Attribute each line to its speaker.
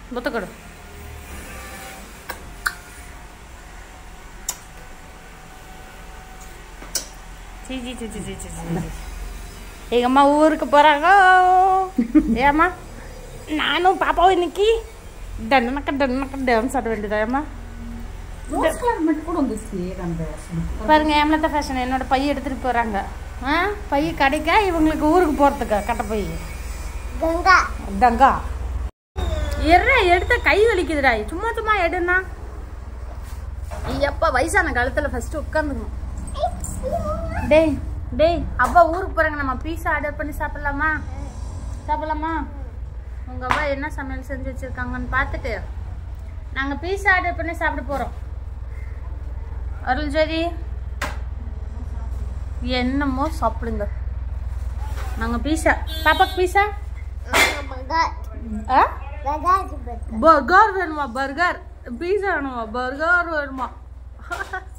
Speaker 1: முத்த கொடு சீ சீ சீ சீ சீ சீ சீ. எங்க அம்மா ஊருக்கு போறாங்க ஏம்மா நானும் பாப்பாவும் இன்னைக்கு டன்னக்க டன்னக்க டான்ஸ் ஆட வேண்டியதா ஏம்மா
Speaker 2: ரோஸ் கலர் மட்டும் கூட வந்துச்சு அந்த
Speaker 1: பாருங்க ஏமலத்த ஃபேஷன் என்னோட பைய எடுத்துட்டு போறாங்க ஆ பை கிடைக்கா இவங்களுக்கு ஊருக்கு போறதுக்கா கட்ட பை
Speaker 3: கங்கா
Speaker 1: டங்கா எற எடுத்த கை வலிக்குதுடா சும்மா சும்மா எடுனா எப்ப வயசான காலத்துல ஃபர்ஸ்ட் உட்காந்துக்கணும் டேய் டேய் அவ்வா ஊருக்கு போறாங்க நம்ம பீஸா ஆர்டர் பண்ணி சாப்பிடலாமா சாப்பிடலாமா உங்க அவ்வா என்ன சமையல் செஞ்சு வச்சிருக்காங்கன்னு பார்த்துட்டு நாங்க பீஸா ஆர்டர் பண்ணி சாப்பிட போறோம் அருள் ஜெரி என்னமோ சாப்பிடுங்க நாங்க பீஸா பாப்பாக்கு பீஸா
Speaker 3: பகா
Speaker 1: ஆ
Speaker 3: பகா பகா
Speaker 1: பர்கர் வேணுமா பர்கர் பீஸா வேணுமா பர்கர் வேணுமா